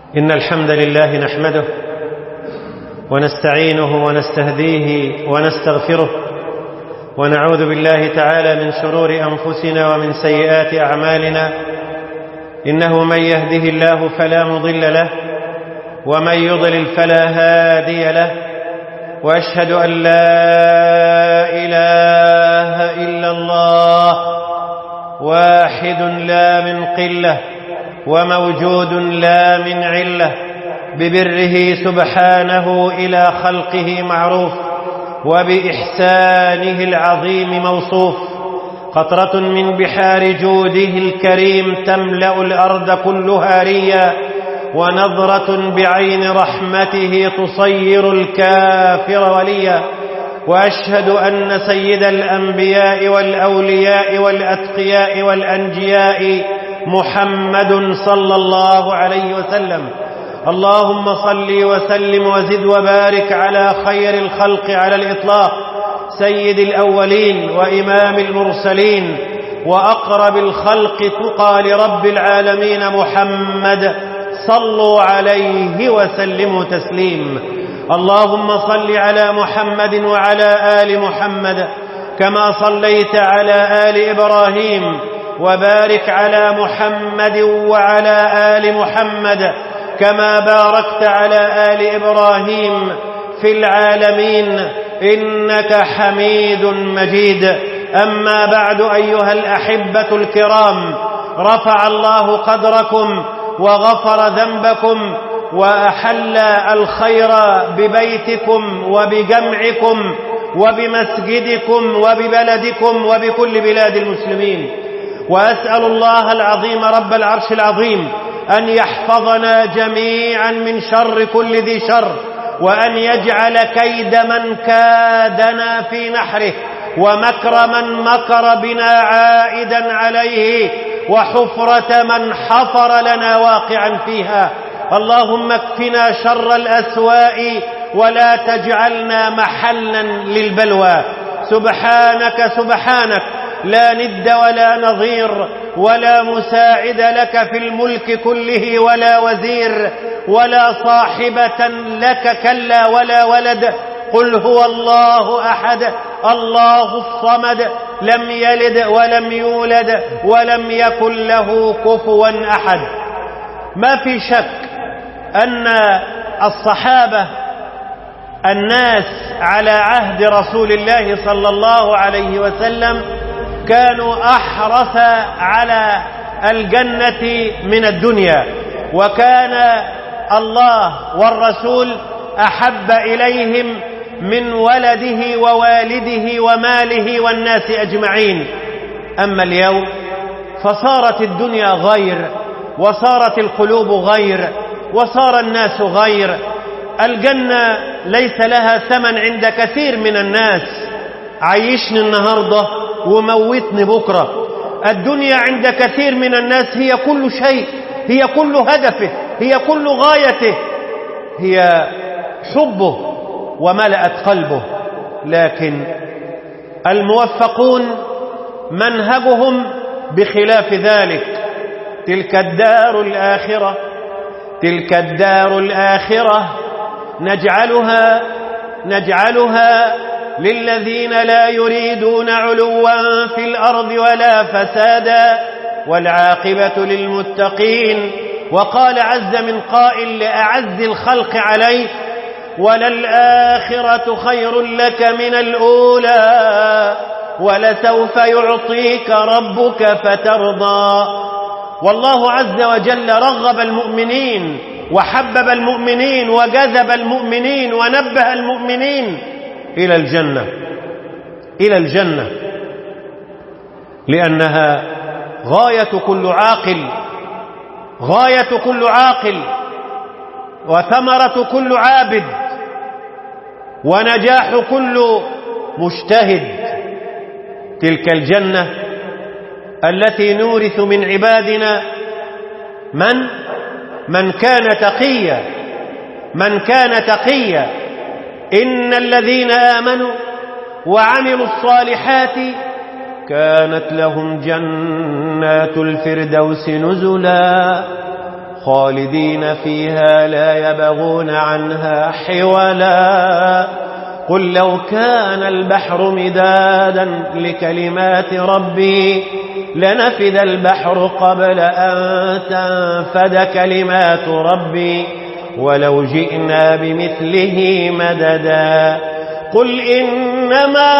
إن الحمد لله نحمده ونستعينه ونستهديه ونستغفره ونعوذ بالله تعالى من شرور أنفسنا ومن سيئات أعمالنا إنه من يهده الله فلا مضل له ومن يضلل فلا هادي له وأشهد أن لا إله إلا الله واحد لا من قله وموجود لا من عله ببره سبحانه الى خلقه معروف وباحسانه العظيم موصوف قطره من بحار جوده الكريم تملا الارض كلها ريا ونظره بعين رحمته تصير الكافر وليا واشهد ان سيد الانبياء والاولياء والاتقياء والانجياء محمد صلى الله عليه وسلم اللهم صل وسلم وزد وبارك على خير الخلق على الاطلاق سيد الاولين وامام المرسلين واقرب الخلق تقى لرب العالمين محمد صلوا عليه وسلموا تسليم اللهم صل على محمد وعلى ال محمد كما صليت على ال ابراهيم وبارك على محمد وعلى ال محمد كما باركت على ال ابراهيم في العالمين انك حميد مجيد اما بعد ايها الاحبه الكرام رفع الله قدركم وغفر ذنبكم واحل الخير ببيتكم وبجمعكم وبمسجدكم وببلدكم وبكل بلاد المسلمين واسال الله العظيم رب العرش العظيم ان يحفظنا جميعا من شر كل ذي شر وان يجعل كيد من كادنا في نحره ومكر من مكر بنا عائدا عليه وحفره من حفر لنا واقعا فيها اللهم اكفنا شر الاسواء ولا تجعلنا محلا للبلوى سبحانك سبحانك لا ند ولا نظير ولا مساعد لك في الملك كله ولا وزير ولا صاحبة لك كلا ولا ولد قل هو الله أحد الله الصمد لم يلد ولم يولد ولم يكن له كفوا أحد ما في شك أن الصحابة الناس على عهد رسول الله صلى الله عليه وسلم كانوا احرص على الجنه من الدنيا وكان الله والرسول احب اليهم من ولده ووالده وماله والناس اجمعين اما اليوم فصارت الدنيا غير وصارت القلوب غير وصار الناس غير الجنه ليس لها ثمن عند كثير من الناس عيشني النهارده وموتني بكرة الدنيا عند كثير من الناس هي كل شيء هي كل هدفه هي كل غايته هي حبه وملأت قلبه لكن الموفقون منهجهم بخلاف ذلك تلك الدار الآخرة تلك الدار الآخرة نجعلها نجعلها للذين لا يريدون علوا في الارض ولا فسادا والعاقبه للمتقين وقال عز من قائل لاعز الخلق عليه وللاخره خير لك من الاولى ولسوف يعطيك ربك فترضى والله عز وجل رغب المؤمنين وحبب المؤمنين وجذب المؤمنين ونبه المؤمنين إلى الجنة إلى الجنة لأنها غاية كل عاقل غاية كل عاقل وثمرة كل عابد ونجاح كل مجتهد تلك الجنة التي نورث من عبادنا من من كان تقيا من كان تقيا إن الذين آمنوا وعملوا الصالحات كانت لهم جنات الفردوس نزلا خالدين فيها لا يبغون عنها حولا قل لو كان البحر مدادا لكلمات ربي لنفذ البحر قبل أن تنفد كلمات ربي ولو جئنا بمثله مددا قل إنما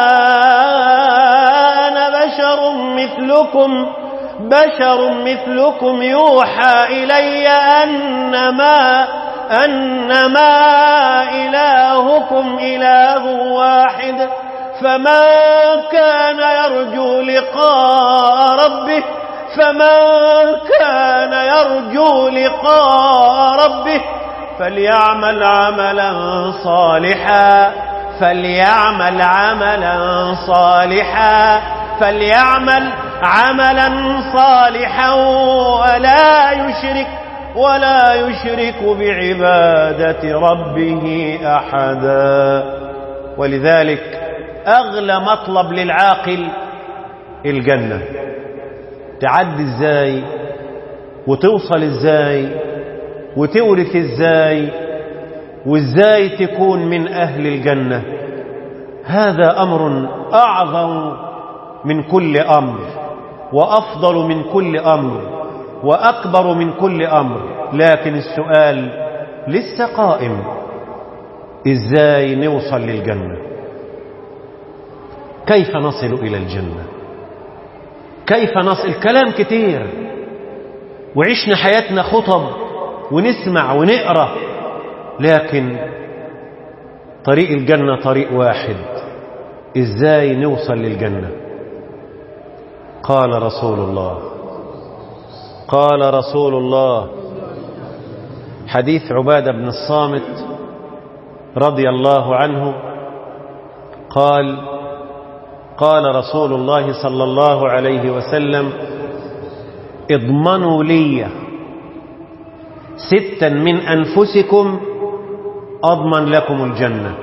أنا بشر مثلكم بشر مثلكم يوحى إلي أنما أنما إلهكم إله واحد فمن كان يرجو لقاء ربه فمن كان يرجو لقاء ربه فليعمل عملا صالحا فليعمل عملا صالحا فليعمل عملا صالحا ولا يشرك ولا يشرك بعبادة ربه أحدا ولذلك أغلى مطلب للعاقل الجنة تعدي ازاي وتوصل ازاي وتورث ازاي وازاي تكون من أهل الجنة هذا أمر أعظم من كل أمر وأفضل من كل أمر وأكبر من كل أمر لكن السؤال لسه قائم إزاي نوصل للجنة كيف نصل إلى الجنة كيف نصل الكلام كتير وعشنا حياتنا خطب ونسمع ونقرأ لكن طريق الجنة طريق واحد إزاي نوصل للجنة قال رسول الله قال رسول الله حديث عبادة بن الصامت رضي الله عنه قال قال رسول الله صلى الله عليه وسلم اضمنوا لي ستا من أنفسكم أضمن لكم الجنة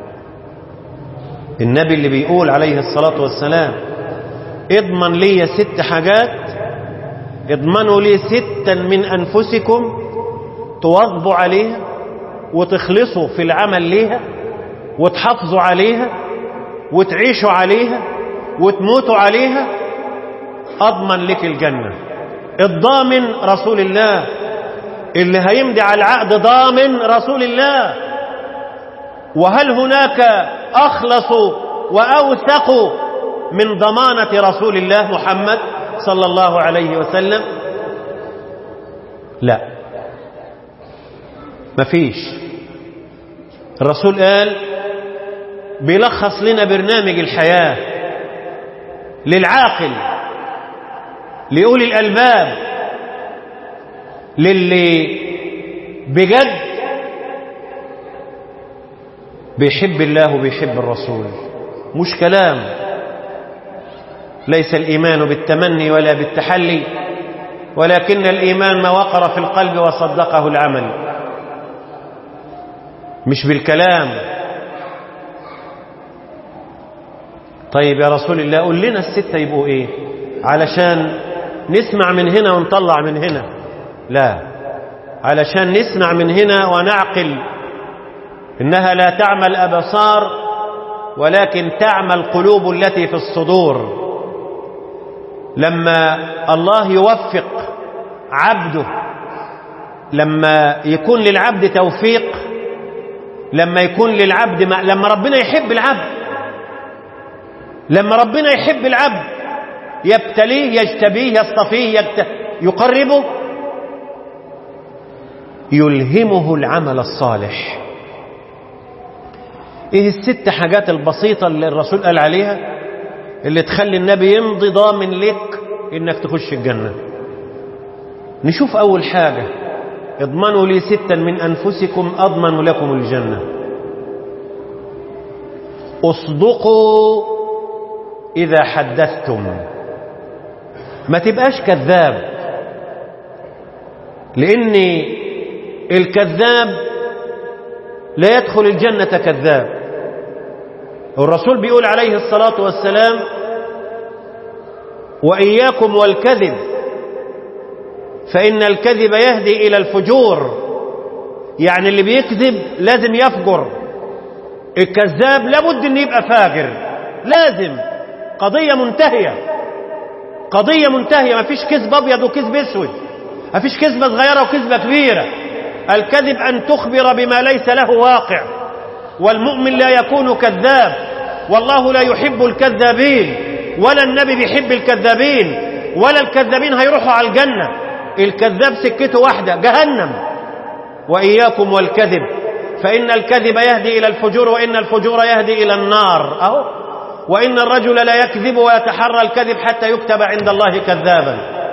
النبي اللي بيقول عليه الصلاة والسلام اضمن لي ست حاجات اضمنوا لي ستا من أنفسكم تواظبوا عليها وتخلصوا في العمل ليها وتحافظوا عليها وتعيشوا عليها وتموتوا عليها أضمن لك الجنة الضامن رسول الله اللي هيمضي على العقد ضامن رسول الله وهل هناك أخلص وأوثق من ضمانة رسول الله محمد صلى الله عليه وسلم لا مفيش الرسول قال بيلخص لنا برنامج الحياة للعاقل لأولي الألباب للي بجد بيحب الله وبيحب الرسول مش كلام ليس الإيمان بالتمني ولا بالتحلي ولكن الإيمان ما وقر في القلب وصدقه العمل مش بالكلام طيب يا رسول الله قول لنا الستة يبقوا ايه علشان نسمع من هنا ونطلع من هنا لا علشان نسمع من هنا ونعقل إنها لا تعمى الأبصار ولكن تعمى القلوب التي في الصدور لما الله يوفق عبده لما يكون للعبد توفيق لما يكون للعبد ما لما ربنا يحب العبد لما ربنا يحب العبد يبتليه يجتبيه يصطفيه يبت... يقربه يلهمه العمل الصالح ايه الست حاجات البسيطة اللي الرسول قال عليها اللي تخلي النبي يمضي ضامن لك انك تخش الجنة نشوف اول حاجة اضمنوا لي ستا من انفسكم اضمن لكم الجنة اصدقوا اذا حدثتم ما تبقاش كذاب لان الكذاب لا يدخل الجنة كذاب الرسول بيقول عليه الصلاة والسلام وإياكم والكذب فإن الكذب يهدي إلى الفجور يعني اللي بيكذب لازم يفجر الكذاب لابد أن يبقى فاجر لازم قضية منتهية قضية منتهية ما فيش كذب أبيض وكذب أسود ما فيش كذبة صغيرة وكذبة كبيرة الكذب أن تخبر بما ليس له واقع والمؤمن لا يكون كذاب والله لا يحب الكذابين ولا النبي بيحب الكذابين ولا الكذابين هيروحوا على الجنة الكذاب سكته واحدة جهنم وإياكم والكذب فإن الكذب يهدي إلى الفجور وإن الفجور يهدي إلى النار أهو وإن الرجل لا يكذب ويتحرى الكذب حتى يكتب عند الله كذابا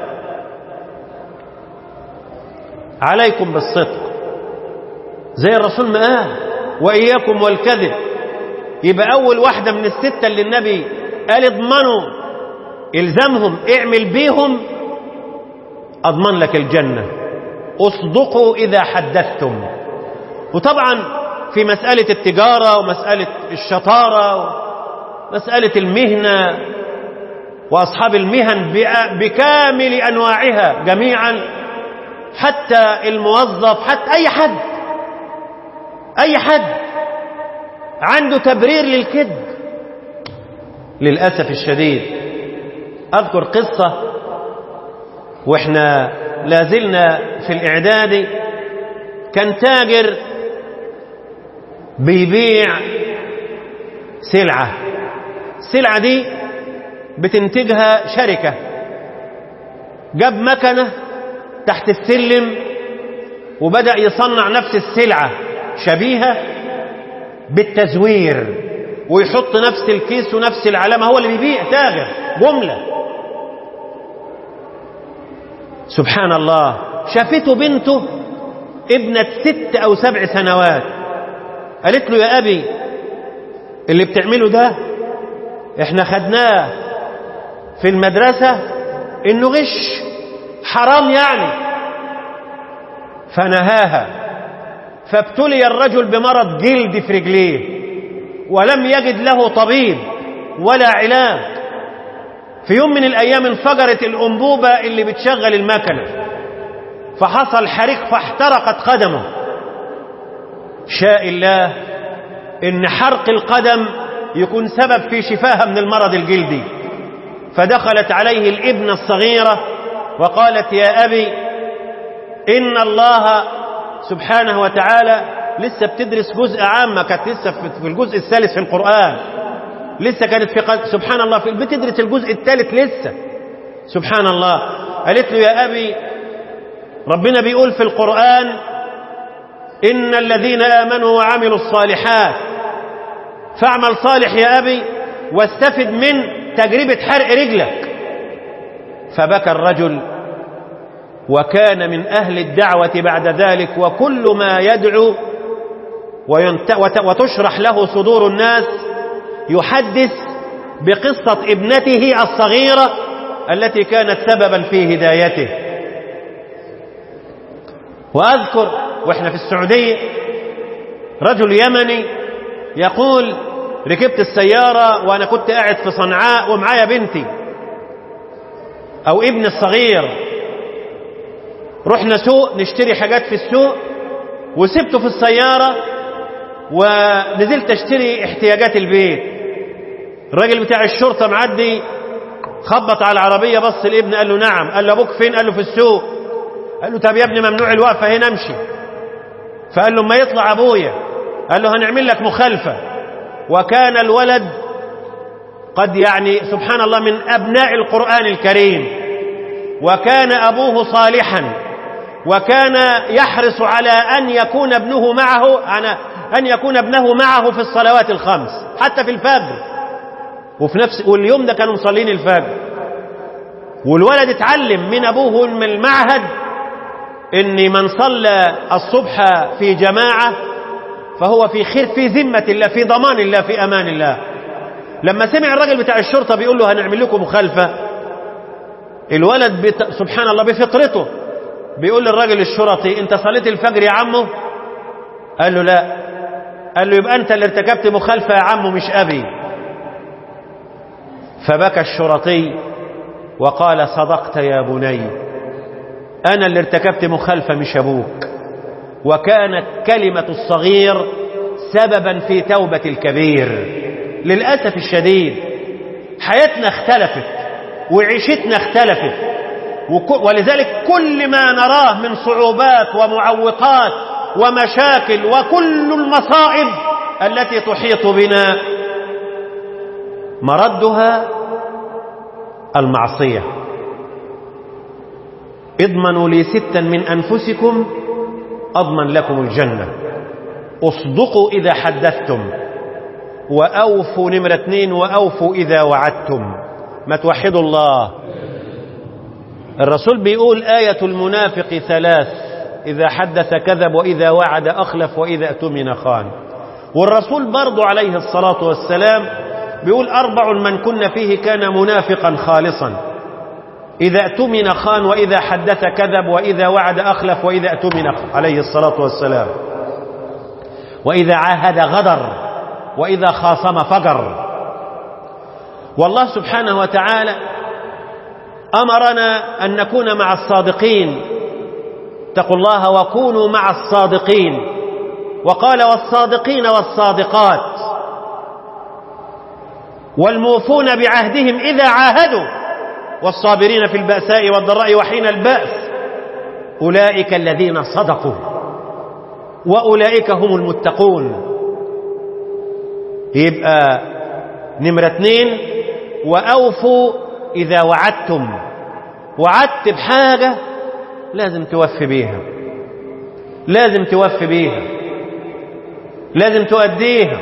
عليكم بالصدق زي الرسول ما قال وإياكم والكذب يبقى أول واحدة من الستة اللي النبي قال اضمنوا الزمهم اعمل بيهم أضمن لك الجنة اصدقوا إذا حدثتم وطبعا في مسألة التجارة ومسألة الشطارة ومسألة المهنة وأصحاب المهن بكامل أنواعها جميعا حتى الموظف حتى أي حد أي حد عنده تبرير للكذب للأسف الشديد أذكر قصة وإحنا لازلنا في الإعداد كان تاجر بيبيع سلعة السلعة دي بتنتجها شركة جاب مكنة تحت السلم وبدأ يصنع نفس السلعة شبيهة بالتزوير ويحط نفس الكيس ونفس العلامة هو اللي بيبيع تاجر جملة سبحان الله شافته بنته ابنة ست أو سبع سنوات قالت له يا أبي اللي بتعمله ده احنا خدناه في المدرسة انه غش حرام يعني فنهاها فابتلي الرجل بمرض جلد في رجليه ولم يجد له طبيب ولا علاج في يوم من الأيام انفجرت الأنبوبة اللي بتشغل المكنة فحصل حريق فاحترقت قدمه شاء الله إن حرق القدم يكون سبب في شفاها من المرض الجلدي فدخلت عليه الابنة الصغيرة وقالت يا أبي إن الله سبحانه وتعالى لسه بتدرس جزء عامة كانت لسه في الجزء الثالث في القرآن لسه كانت في قد... سبحان الله في بتدرس الجزء الثالث لسه سبحان الله قالت له يا أبي ربنا بيقول في القرآن إن الذين آمنوا وعملوا الصالحات فاعمل صالح يا أبي واستفد من تجربة حرق رجلك فبكى الرجل وكان من أهل الدعوة بعد ذلك وكل ما يدعو وينت... وت... وتشرح له صدور الناس يحدث بقصة ابنته الصغيرة التي كانت سببا في هدايته وأذكر وإحنا في السعودية رجل يمني يقول ركبت السيارة وأنا كنت قاعد في صنعاء ومعايا بنتي أو ابني الصغير رحنا سوق نشتري حاجات في السوق وسبته في السيارة ونزلت اشتري احتياجات البيت الراجل بتاع الشرطة معدي خبط على العربية بص الابن قال له نعم قال له ابوك فين قال له في السوق قال له طب يا ابني ممنوع الوقفة هنا امشي فقال له ما يطلع ابويا قال له هنعمل لك مخالفة وكان الولد قد يعني سبحان الله من أبناء القرآن الكريم وكان أبوه صالحا وكان يحرص على أن يكون ابنه معه أن يكون ابنه معه في الصلوات الخمس حتى في الفجر وفي نفس واليوم ده كانوا مصلين الفجر والولد اتعلم من أبوه من المعهد إن من صلى الصبح في جماعة فهو في خير في ذمة الله في ضمان الله في أمان الله لما سمع الراجل بتاع الشرطة بيقول له هنعمل لكم مخالفة الولد بت... سبحان الله بفطرته بيقول للراجل الشرطي انت صليت الفجر يا عمو قال له لا قال له يبقى انت اللي ارتكبت مخالفة يا عمو مش ابي فبكى الشرطي وقال صدقت يا بني أنا اللي ارتكبت مخالفة مش أبوك وكانت كلمة الصغير سببا في توبة الكبير للأسف الشديد حياتنا اختلفت وعيشتنا اختلفت ولذلك كل ما نراه من صعوبات ومعوقات ومشاكل وكل المصائب التي تحيط بنا مردها المعصية اضمنوا لي ستا من أنفسكم أضمن لكم الجنة اصدقوا إذا حدثتم وأوفوا نمرة اثنين وأوفوا إذا وعدتم ما توحدوا الله الرسول بيقول آية المنافق ثلاث إذا حدث كذب وإذا وعد أخلف وإذا أتمن خان والرسول برضو عليه الصلاة والسلام بيقول أربع من كن فيه كان منافقا خالصا إذا أتمن خان وإذا حدث كذب وإذا وعد أخلف وإذا أتمن عليه الصلاة والسلام وإذا عاهد غدر وإذا خاصم فجر والله سبحانه وتعالى أمرنا أن نكون مع الصادقين اتقوا الله وكونوا مع الصادقين وقال والصادقين والصادقات والموفون بعهدهم إذا عاهدوا والصابرين في البأساء والضراء وحين البأس أولئك الذين صدقوا وأولئك هم المتقون يبقى نمرة اثنين وأوفوا إذا وعدتم وعدت بحاجة لازم توفي بيها لازم توفي بيها لازم تؤديها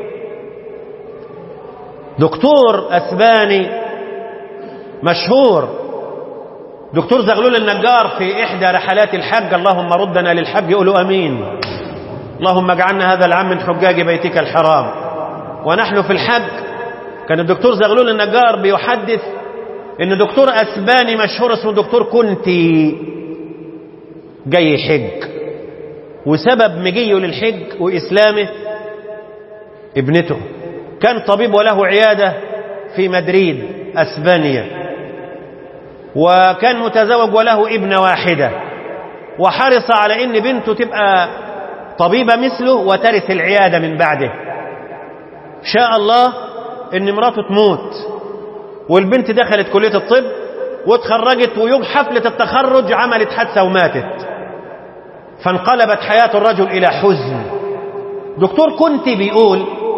دكتور أسباني مشهور دكتور زغلول النجار في إحدى رحلات الحج اللهم ردنا للحج يقولوا أمين اللهم اجعلنا هذا العام من حجاج بيتك الحرام ونحن في الحج كان الدكتور زغلول النجار بيحدث ان دكتور اسباني مشهور اسمه دكتور كنتي جاي يحج وسبب مجيه للحج واسلامه ابنته كان طبيب وله عياده في مدريد اسبانيا وكان متزوج وله ابنه واحده وحرص على ان بنته تبقى طبيبه مثله وترث العياده من بعده شاء الله ان مراته تموت والبنت دخلت كلية الطب واتخرجت ويوم حفلة التخرج عملت حادثة وماتت فانقلبت حياة الرجل إلى حزن دكتور كنت بيقول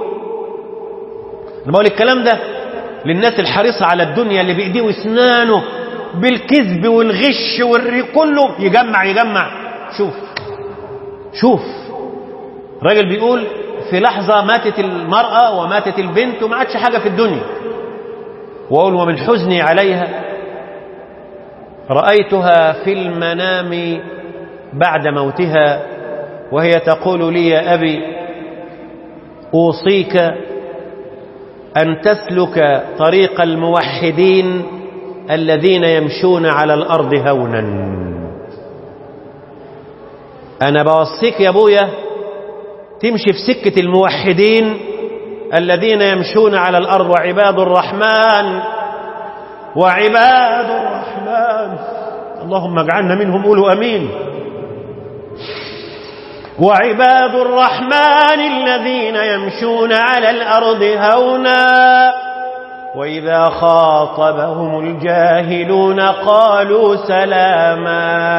أنا بقول الكلام ده للناس الحريصة على الدنيا اللي بإيديه واسنانه بالكذب والغش والري كله يجمع يجمع شوف شوف راجل بيقول في لحظة ماتت المرأة وماتت البنت وما عادش حاجة في الدنيا وأقول ومن حزني عليها رأيتها في المنام بعد موتها وهي تقول لي يا أبي أوصيك أن تسلك طريق الموحدين الذين يمشون على الأرض هونا أنا بوصيك يا أبويا تمشي في سكة الموحدين الذين يمشون على الأرض وعباد الرحمن وعباد الرحمن اللهم اجعلنا منهم قولوا أمين وعباد الرحمن الذين يمشون على الأرض هونا وإذا خاطبهم الجاهلون قالوا سلاما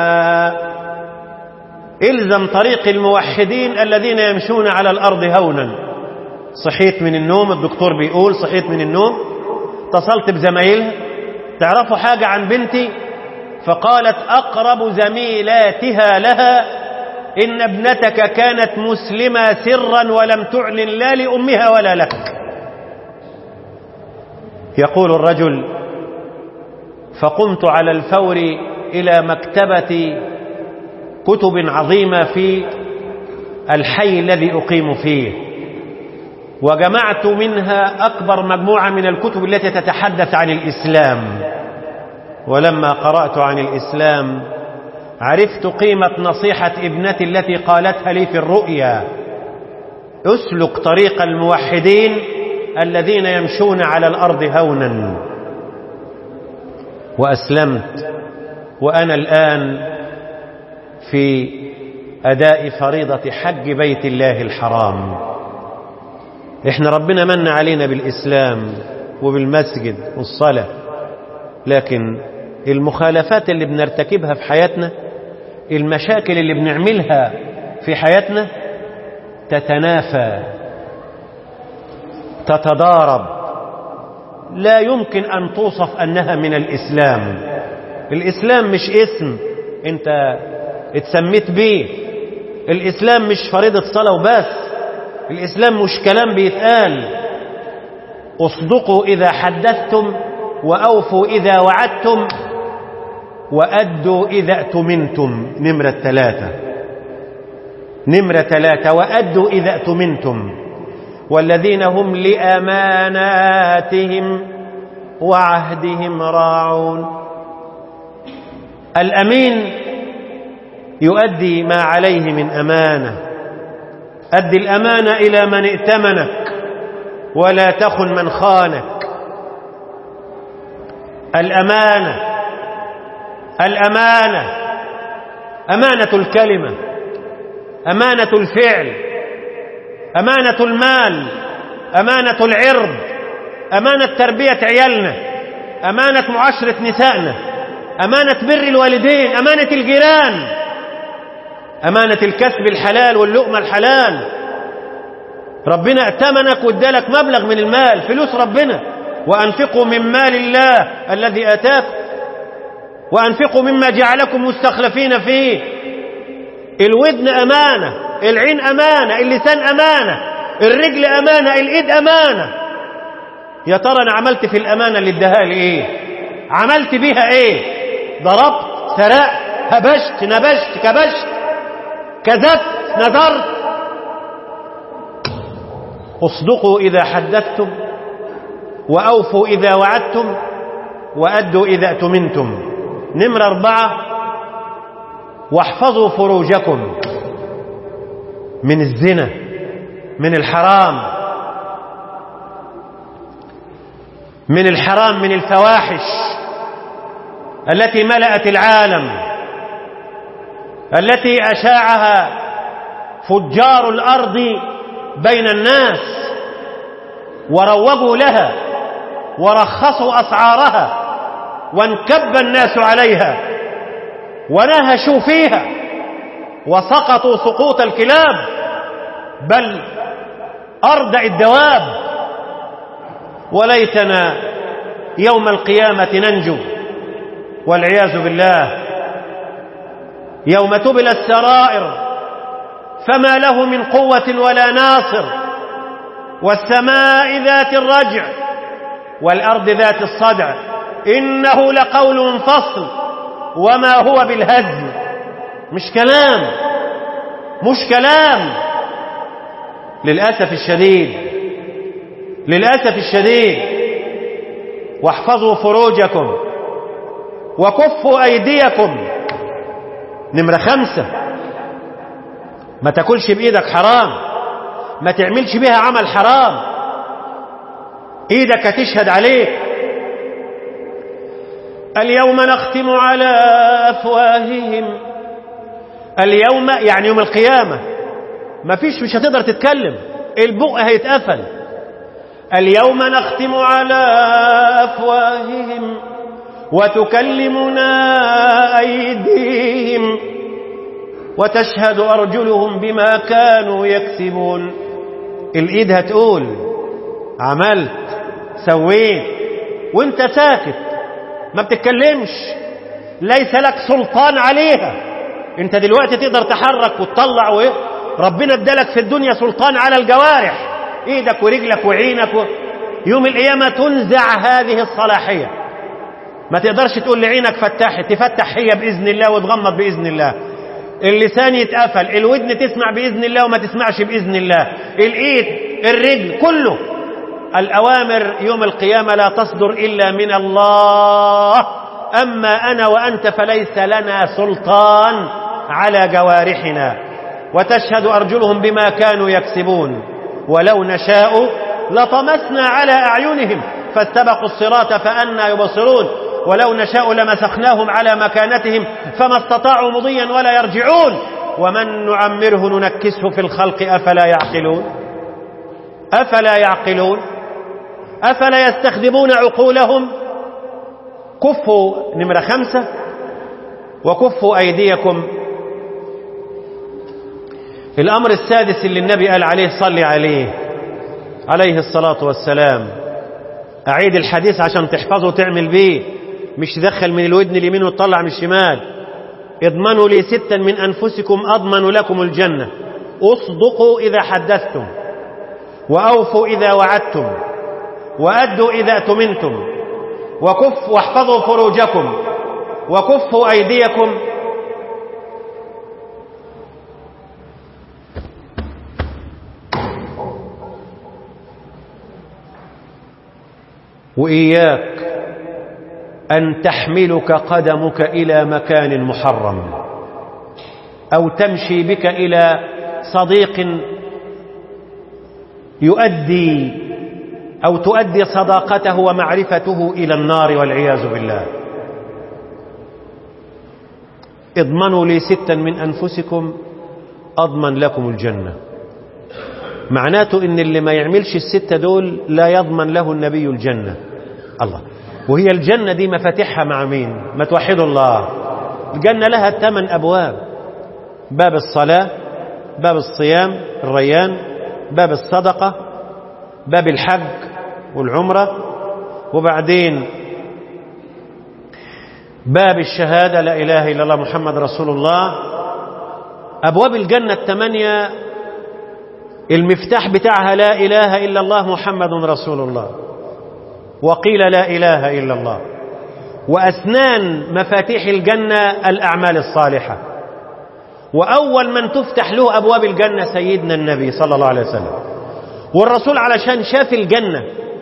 الزم طريق الموحدين الذين يمشون على الأرض هونا صحيت من النوم الدكتور بيقول صحيت من النوم اتصلت بزمايلها تعرفوا حاجة عن بنتي فقالت أقرب زميلاتها لها إن ابنتك كانت مسلمة سرا ولم تعلن لا لأمها ولا لك يقول الرجل فقمت على الفور إلى مكتبة كتب عظيمة في الحي الذي أقيم فيه وجمعت منها أكبر مجموعة من الكتب التي تتحدث عن الإسلام ولما قرأت عن الإسلام عرفت قيمة نصيحة ابنتي التي قالتها لي في الرؤيا اسلك طريق الموحدين الذين يمشون على الأرض هونا وأسلمت وأنا الآن في أداء فريضة حج بيت الله الحرام احنا ربنا من علينا بالإسلام وبالمسجد والصلاة لكن المخالفات اللي بنرتكبها في حياتنا المشاكل اللي بنعملها في حياتنا تتنافى تتضارب لا يمكن أن توصف أنها من الإسلام الإسلام مش اسم أنت اتسميت بيه الإسلام مش فريضة صلاة وبس الإسلام مش كلام بيتقال اصدقوا إذا حدثتم وأوفوا إذا وعدتم وأدوا إذا أتمنتم نمرة ثلاثة نمرة ثلاثة وأدوا إذا أتمنتم والذين هم لأماناتهم وعهدهم راعون الأمين يؤدي ما عليه من أمانة أدي الأمانة إلى من ائتمنك ولا تخن من خانك الأمانة الأمانة أمانة الكلمة أمانة الفعل أمانة المال أمانة العرض أمانة تربية عيالنا أمانة معاشرة نسائنا أمانة بر الوالدين أمانة الجيران أمانة الكسب الحلال واللقمة الحلال ربنا ائتمنك وادالك مبلغ من المال فلوس ربنا وأنفقوا من مال الله الذي آتاكم وأنفقوا مما جعلكم مستخلفين فيه الودن أمانة العين أمانة اللسان أمانة الرجل أمانة الإيد أمانة يا ترى أنا عملت في الأمانة اللي اداها لي إيه عملت بيها إيه ضربت سرقت هبشت نبشت كبشت كذبت نذرت اصدقوا إذا حدثتم وأوفوا إذا وعدتم وأدوا إذا أتمنتم نمرة أربعة واحفظوا فروجكم من الزنا من الحرام من الحرام من الفواحش التي ملأت العالم التي أشاعها فجار الأرض بين الناس وروجوا لها ورخصوا أسعارها وانكب الناس عليها ونهشوا فيها وسقطوا سقوط الكلاب بل أردع الدواب وليتنا يوم القيامة ننجو والعياذ بالله يوم تبلى السرائر فما له من قوة ولا ناصر والسماء ذات الرجع والأرض ذات الصدع إنه لقول فصل وما هو بالهزل مش كلام مش كلام للأسف الشديد للأسف الشديد واحفظوا فروجكم وكفوا أيديكم نمرة خمسة ما تاكلش بإيدك حرام ما تعملش بها عمل حرام إيدك هتشهد عليك اليوم نختم على أفواههم اليوم يعني يوم القيامة ما فيش مش هتقدر تتكلم البق هيتقفل اليوم نختم على أفواههم وتكلمنا أيديهم وتشهد أرجلهم بما كانوا يكسبون الإيد هتقول عملت سويت وانت ساكت ما بتتكلمش ليس لك سلطان عليها انت دلوقتي تقدر تحرك وتطلع و... ربنا ادالك في الدنيا سلطان على الجوارح ايدك ورجلك وعينك و... يوم القيامة تنزع هذه الصلاحية ما تقدرش تقول لعينك فتحت تفتح هي بإذن الله وتغمض بإذن الله اللسان يتقفل الودن تسمع بإذن الله وما تسمعش بإذن الله الإيد الرجل كله الأوامر يوم القيامة لا تصدر إلا من الله أما أنا وأنت فليس لنا سلطان على جوارحنا وتشهد أرجلهم بما كانوا يكسبون ولو نشاء لطمسنا على أعينهم فاستبقوا الصراط فأنا يبصرون ولو نشاء لمسخناهم على مكانتهم فما استطاعوا مضيا ولا يرجعون ومن نعمره ننكسه في الخلق أفلا يعقلون أفلا يعقلون أفلا يستخدمون عقولهم كفوا نمرة خمسة وكفوا أيديكم الأمر السادس اللي النبي قال عليه صلي عليه عليه الصلاة والسلام أعيد الحديث عشان تحفظه وتعمل بيه مش تدخل من الودن اليمين وتطلع من الشمال اضمنوا لي ستا من أنفسكم أضمن لكم الجنة اصدقوا إذا حدثتم وأوفوا إذا وعدتم وأدوا إذا أتمنتم وكف واحفظوا فروجكم وكفوا أيديكم وإياك أن تحملك قدمك إلى مكان محرم أو تمشي بك إلى صديق يؤدي أو تؤدي صداقته ومعرفته إلى النار والعياذ بالله اضمنوا لي ستا من أنفسكم أضمن لكم الجنة معناته إن اللي ما يعملش الستة دول لا يضمن له النبي الجنة الله وهي الجنة دي مفاتيحها مع مين ما توحدوا الله الجنة لها ثمان أبواب باب الصلاة باب الصيام الريان باب الصدقة باب الحج والعمرة وبعدين باب الشهادة لا إله إلا الله محمد رسول الله أبواب الجنة الثمانية المفتاح بتاعها لا إله إلا الله محمد رسول الله وقيل لا إله إلا الله وأسنان مفاتيح الجنة الأعمال الصالحة وأول من تفتح له أبواب الجنة سيدنا النبي صلى الله عليه وسلم والرسول علشان شاف الجنة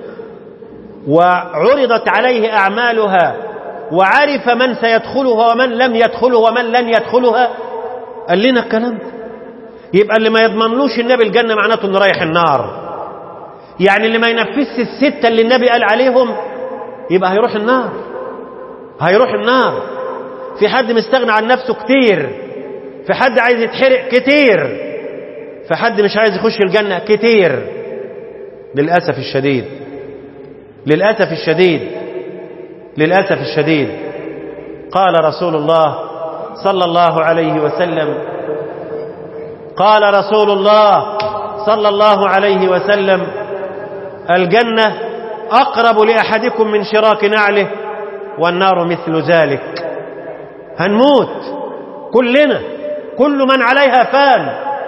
وعرضت عليه أعمالها وعرف من سيدخلها ومن لم يدخله ومن لن يدخلها قال لنا الكلام يبقى اللي ما يضمنلوش النبي الجنة معناته انه رايح النار يعني اللي ما ينفذش الستة اللي النبي قال عليهم يبقى هيروح النار هيروح النار في حد مستغنى عن نفسه كتير في حد عايز يتحرق كتير في حد مش عايز يخش الجنة كتير للأسف الشديد للأسف الشديد للأسف الشديد قال رسول الله صلى الله عليه وسلم قال رسول الله صلى الله عليه وسلم الجنة أقرب لأحدكم من شراك نعله والنار مثل ذلك هنموت كلنا كل من عليها فان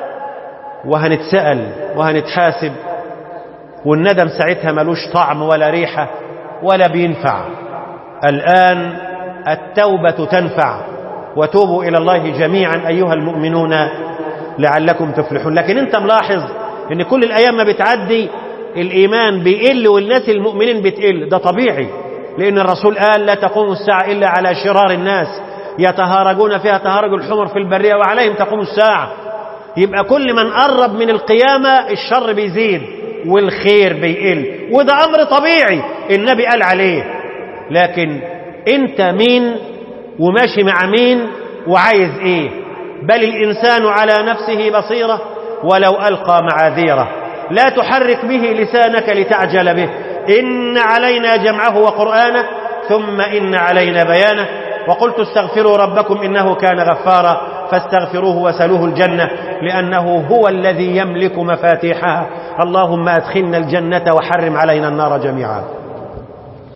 وهنتسأل وهنتحاسب والندم ساعتها ملوش طعم ولا ريحة ولا بينفع الآن التوبة تنفع وتوبوا إلى الله جميعا أيها المؤمنون لعلكم تفلحون لكن انت ملاحظ ان كل الأيام ما بتعدي الإيمان بيقل والناس المؤمنين بتقل ده طبيعي لأن الرسول قال لا تقوم الساعة إلا على شرار الناس يتهارجون فيها تهارج الحمر في البرية وعليهم تقوم الساعة يبقى كل من قرب من القيامة الشر بيزيد والخير بيقل وده أمر طبيعي النبي قال عليه لكن انت مين وماشي مع مين وعايز ايه بل الإنسان على نفسه بصيرة ولو ألقى معاذيره لا تحرك به لسانك لتعجل به إن علينا جمعه وقرآنه ثم إن علينا بيانه وقلت استغفروا ربكم إنه كان غفارا فاستغفروه وسلوه الجنة لأنه هو الذي يملك مفاتيحها اللهم أدخلنا الجنة وحرم علينا النار جميعا